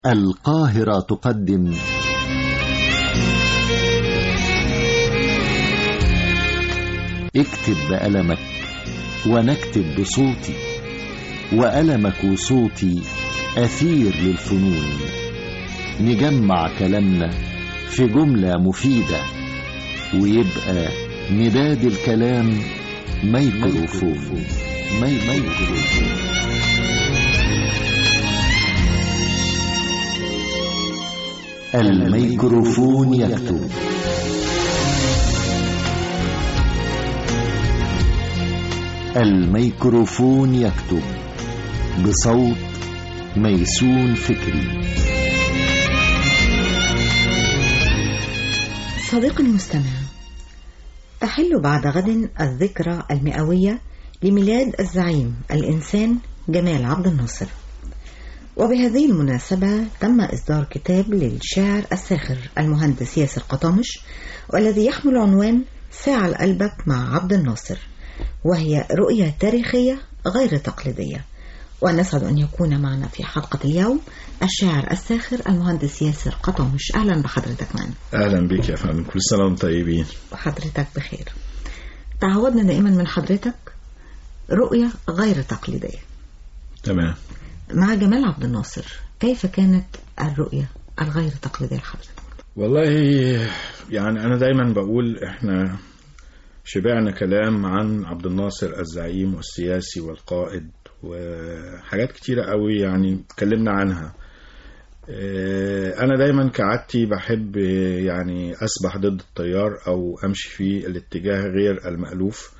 القاهرة تقدم اكتب بقلمك ونكتب بصوتي وقلمك وصوتي أثير للفنون نجمع كلامنا في جملة مفيدة ويبقى مداد الكلام ميكروفون مي ميكروفون الميكروفون يكتب الميكروفون يكتب بصوت ميسون فكري صديقي المستمع تحل بعد غد الذكرى المئوية لميلاد الزعيم الإنسان جمال عبد الناصر وبهذه المناسبة تم إصدار كتاب للشاعر الساخر المهندس ياسر قطامش والذي يحمل عنوان ساعة لقلبك مع عبد الناصر وهي رؤية تاريخية غير تقليدية ونسعد أن يكون معنا في حلقة اليوم الشاعر الساخر المهندس ياسر قطامش أهلا بحضرتك معنا اهلا بك يا فندم كل سنه وانتم طيبين وحضرتك بخير تعودنا دائما من حضرتك رؤية غير تقليدية تمام مع جمال عبد الناصر كيف كانت الرؤية الغير تقليدية لحضرتك والله يعني انا دايما بقول احنا شبعنا كلام عن عبد الناصر الزعيم والسياسي والقائد وحاجات كتيرة قوي يعني اتكلمنا عنها اه، انا دايما كعادتي بحب يعني اسبح ضد التيار او امشي في الاتجاه غير المألوف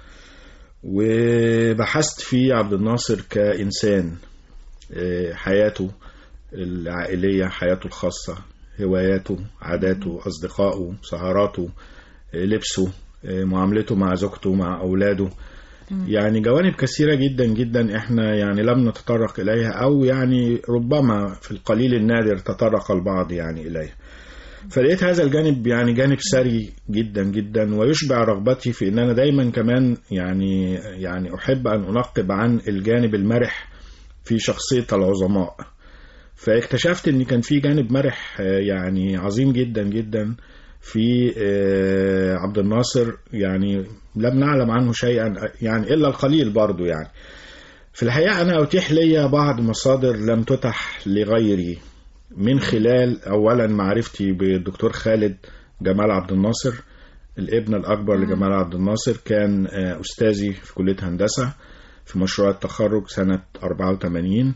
وبحثت في عبد الناصر كإنسان اه، حياته العائلية حياته الخاصة هواياته عاداته أصدقائه سهراته اه، لبسه اه، معاملته مع زوجته مع أولاده يعني جوانب كثيرة جدا جدا احنا يعني لم نتطرق إليها أو يعني ربما في القليل النادر تطرق البعض يعني إليها فلقيت هذا الجانب يعني جانب ثري جدا جدا ويشبع رغبتي في ان انا دايما كمان يعني يعني احب ان انقب عن الجانب المرح في شخصية العظماء فاكتشفت ان كان في جانب مرح آه، يعني عظيم جدا جدا في آه، عبد الناصر يعني لم نعلم عنه شيئا يعني الا القليل برضو يعني في الحقيقة أنا أتيح لي بعض مصادر لم تتح لغيري من خلال أولا معرفتي بالدكتور خالد جمال عبد الناصر الابن الأكبر لجمال عبد الناصر كان آه، أستاذي في كلية هندسة في مشروع التخرج سنة 84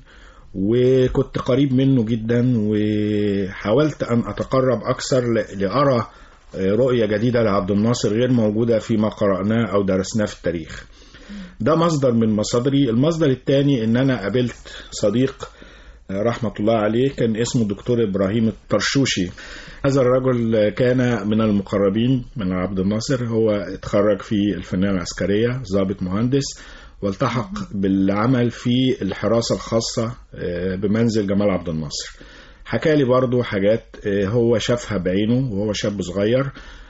وكنت قريب منه جدا وحاولت أن أتقرب أكثر ل- لأرى آه، رؤية جديدة لعبد الناصر غير موجودة فيما قرأناه أو درسناه في التاريخ ده مصدر من مصادري المصدر الثاني ان انا قابلت صديق آه، رحمة الله عليه كان اسمه الدكتور إبراهيم الطرشوشي هذا الرجل كان من المقربين من عبد الناصر هو اتخرج في الفنية العسكرية ضابط مهندس والتحق بالعمل في الحراسة الخاصة آه، بمنزل جمال عبد الناصر حكى لي برضو حاجات آه، هو شافها بعينه وهو شاب صغير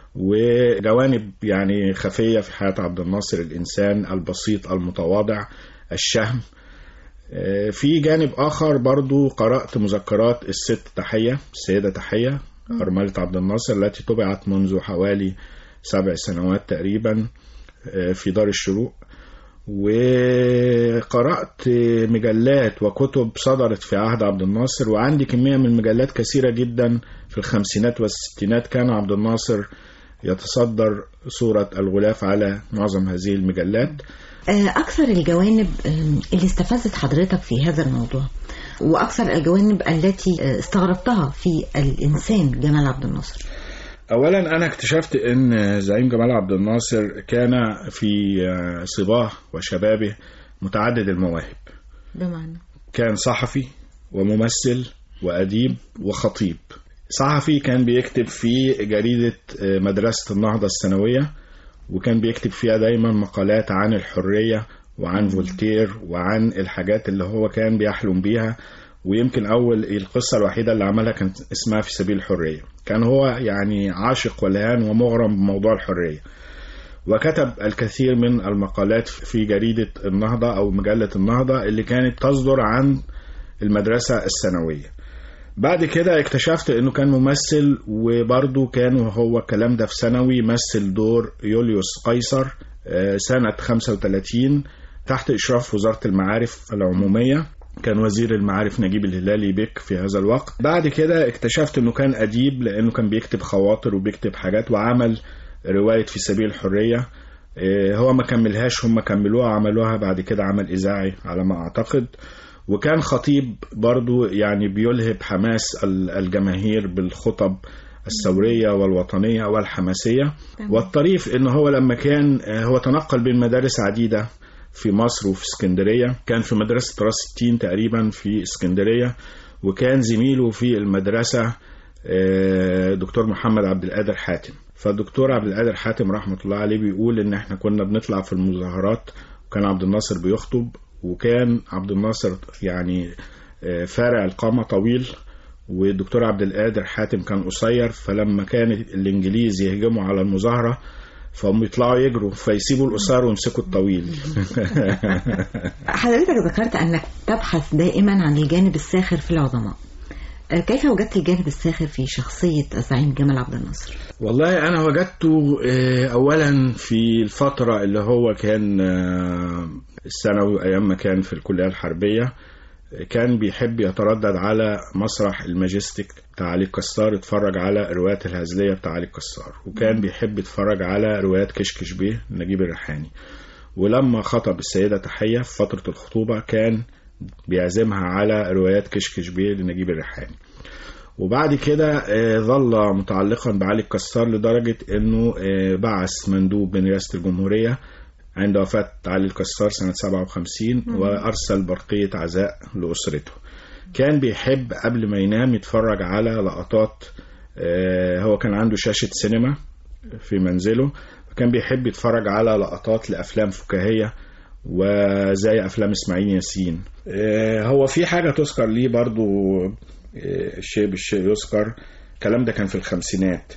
وجوانب يعني خفية في حياة عبد الناصر الإنسان البسيط المتواضع الشهم آه، في جانب آخر برضو قرأت مذكرات الست تحية السيدة تحية أرملة عبد الناصر التي طبعت منذ حوالي سبع سنوات تقريبا آه، في دار الشروق وقرأت مجلات وكتب صدرت في عهد عبد الناصر وعندي كمية من المجلات كثيرة جدا في الخمسينات والستينات كان عبد الناصر يتصدر صورة الغلاف على معظم هذه المجلات آه، أكثر الجوانب آم، اللي استفزت حضرتك في هذا الموضوع وأكثر الجوانب التي آه، استغربتها في الإنسان جمال عبد الناصر أولا أنا اكتشفت أن زعيم جمال عبد الناصر كان في صباه وشبابه متعدد المواهب بمعنى كان صحفي وممثل وأديب وخطيب صحفي كان بيكتب في جريدة مدرسة النهضة الثانوية وكان بيكتب فيها دايما مقالات عن الحرية وعن فولتير وعن الحاجات اللي هو كان بيحلم بيها ويمكن أول القصة الوحيدة اللي عملها كانت اسمها في سبيل الحرية كان هو يعني عاشق ولهان ومغرم بموضوع الحرية وكتب الكثير من المقالات في جريدة النهضة أو مجلة النهضة اللي كانت تصدر عن المدرسة الثانوية بعد كده اكتشفت انه كان ممثل وبرضه كان وهو الكلام ده في ثانوي مثل دور يوليوس قيصر آه، سنة 35 تحت إشراف وزارة المعارف العمومية كان وزير المعارف نجيب الهلالي بك في هذا الوقت بعد كده اكتشفت انه كان أديب لأنه كان بيكتب خواطر وبيكتب حاجات وعمل رواية في سبيل الحرية آه، هو ما كملهاش هم كملوها عملوها بعد كده عمل إذاعي على ما أعتقد وكان خطيب برضو يعني بيلهب حماس ال- الجماهير بالخطب الثورية والوطنية والحماسية والطريف ان هو لما كان آه، هو تنقل بين مدارس عديدة في مصر وفي اسكندرية كان في مدرسة راس التين تقريبا في اسكندرية وكان زميله في المدرسة آه، دكتور محمد عبد القادر حاتم فالدكتور عبد القادر حاتم رحمة الله عليه بيقول ان احنا كنا بنطلع في المظاهرات وكان عبد الناصر بيخطب وكان عبد الناصر يعني آه، فارع القامة طويل والدكتور عبد القادر حاتم كان قصير فلما كان الانجليز يهجموا على المظاهرة فهم يطلعوا يجروا فيسيبوا القصير ويمسكوا الطويل حضرتك ذكرت أنك تبحث دائما عن الجانب الساخر في العظماء آه، كيف وجدت الجانب الساخر في شخصية الزعيم جمال عبد الناصر؟ والله انا وجدته آه، اولا في الفتره اللي هو كان آه، الثانوي ايام ما كان في الكليه الحربيه آه، كان بيحب يتردد على مسرح الماجستيك بتاع علي الكسار يتفرج على روايات الهزليه بتاع علي الكسار وكان بيحب يتفرج على روايات كشكش بيه نجيب الريحاني ولما خطب السيده تحيه في فتره الخطوبه كان بيعزمها على روايات كشكش بيه لنجيب الريحاني وبعد كده آه، ظل متعلقا بعلي الكسار لدرجة انه آه، بعث مندوب من رئاسة الجمهورية عند وفاة علي الكسار سنة 57 وأرسل برقية عزاء لأسرته كان بيحب قبل ما ينام يتفرج على لقطات آه، هو كان عنده شاشة سينما في منزله فكان بيحب يتفرج على لقطات لأفلام فكاهية وزي أفلام إسماعيل ياسين آه، هو في حاجة تذكر ليه برضو آه، الشيء بالشيء يذكر الكلام ده كان في الخمسينات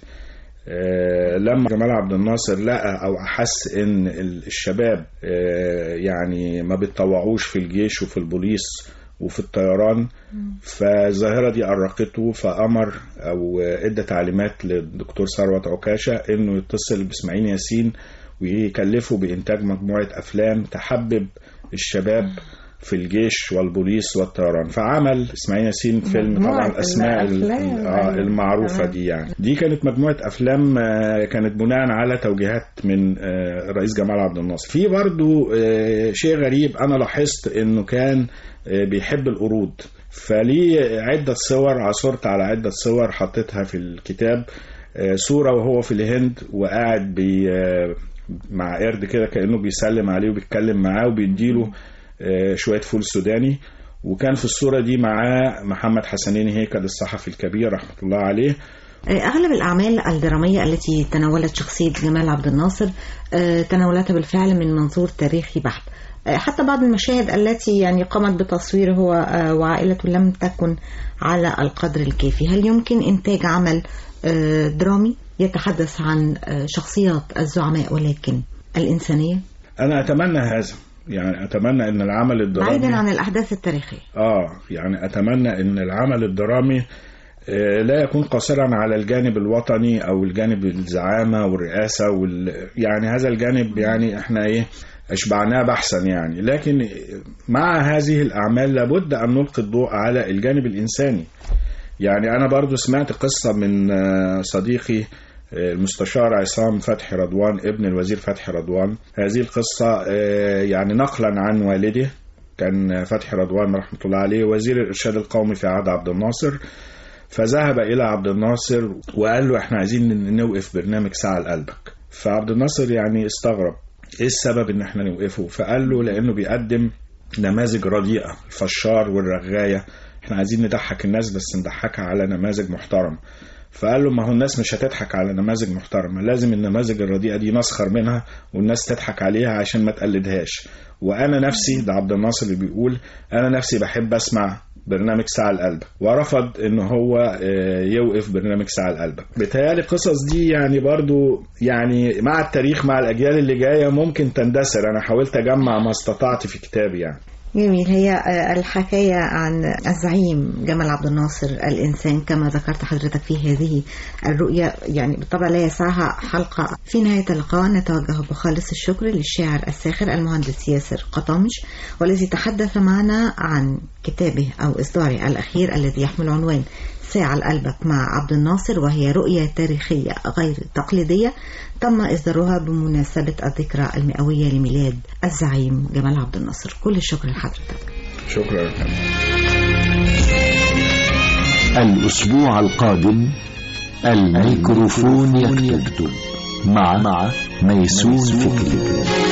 آه، لما جمال عبد الناصر لقى او احس ان ال- الشباب آه، يعني ما بيتطوعوش في الجيش وفي البوليس وفي الطيران فالظاهرة دي أرقته فأمر أو إدى تعليمات للدكتور ثروت عكاشة إنه يتصل بإسماعيل ياسين ويكلفه بإنتاج مجموعة أفلام تحبب الشباب في الجيش والبوليس والطيران فعمل اسماعيل ياسين فيلم مجموعة طبعا اسماء ال- الأفلام، آه، أيوة. المعروفه تمام. دي يعني دي كانت مجموعه افلام آه، كانت بناء على توجيهات من آه، الرئيس جمال عبد الناصر في برضو آه، شيء غريب انا لاحظت انه كان آه، بيحب القرود فليه عده صور عثرت على عده صور حطيتها في الكتاب آه، صوره وهو في الهند وقاعد بي آه، مع قرد كده كانه بيسلم عليه وبيتكلم معاه وبيديله آه، شويه فول سوداني وكان في الصوره دي معاه محمد حسنين هيكل الصحفي الكبير رحمه الله عليه آه، أغلب الأعمال الدرامية التي تناولت شخصية جمال عبد الناصر آه، تناولتها بالفعل من منظور تاريخي بحت آه، حتى بعض المشاهد التي يعني قامت بتصويره هو آه، وعائلته لم تكن على القدر الكافي هل يمكن إنتاج عمل آه، درامي يتحدث عن آه، شخصيات الزعماء ولكن الإنسانية انا اتمنى هذا يعني اتمنى ان العمل الدرامي بعيدا عن الأحداث التاريخية اه يعني اتمنى ان العمل الدرامي آه، لا يكون قاصرا على الجانب الوطني او الجانب الزعامه والرئاسه وال... يعني هذا الجانب يعني احنا ايه اشبعناه بحثا يعني لكن مع هذه الاعمال لابد ان نلقي الضوء على الجانب الانساني يعني انا برضو سمعت قصه من آه، صديقي آه، المستشار عصام فتحي رضوان ابن الوزير فتحي رضوان هذه القصه آه، يعني نقلا عن والده كان فتحي رضوان رحمة الله عليه وزير الإرشاد القومي في عهد عبد الناصر فذهب إلى عبد الناصر وقال له إحنا عايزين نوقف برنامج ساعة لقلبك فعبد الناصر يعني استغرب إيه السبب إن إحنا نوقفه فقال له لأنه بيقدم نماذج رديئة الفشار والرغاية إحنا عايزين نضحك الناس بس نضحكها على نماذج محترم فقال له ما هو الناس مش هتضحك على نماذج محترمة لازم النماذج الرديئة دي نسخر منها والناس تضحك عليها عشان ما تقلدهاش وأنا نفسي ده عبد الناصر اللي بيقول أنا نفسي بحب أسمع برنامج ساعة لقلبك ورفض ان هو آه، يوقف برنامج ساعة لقلبك بتهيألي القصص دي يعني برضو يعني مع التاريخ مع الأجيال اللي جاية ممكن تندثر أنا حاولت أجمع ما استطعت في كتابي يعني جميل هي آه، الحكاية عن الزعيم جمال عبد الناصر الإنسان كما ذكرت حضرتك في هذه الرؤية يعني بالطبع لا يسعها حلقة في نهاية اللقاء نتوجه بخالص الشكر للشاعر الساخر المهندس ياسر قطامش والذي تحدث معنا عن كتابه أو إصداره الأخير الذي يحمل عنوان ساعة لقلبك مع عبد الناصر وهي رؤية تاريخية غير تقليدية تم إصدارها بمناسبة الذكرى المئوية لميلاد الزعيم جمال عبد الناصر كل الشكر لحضرتك شكرا يا فندم. الأسبوع القادم الميكروفون يكتب مع مع ميسون فكري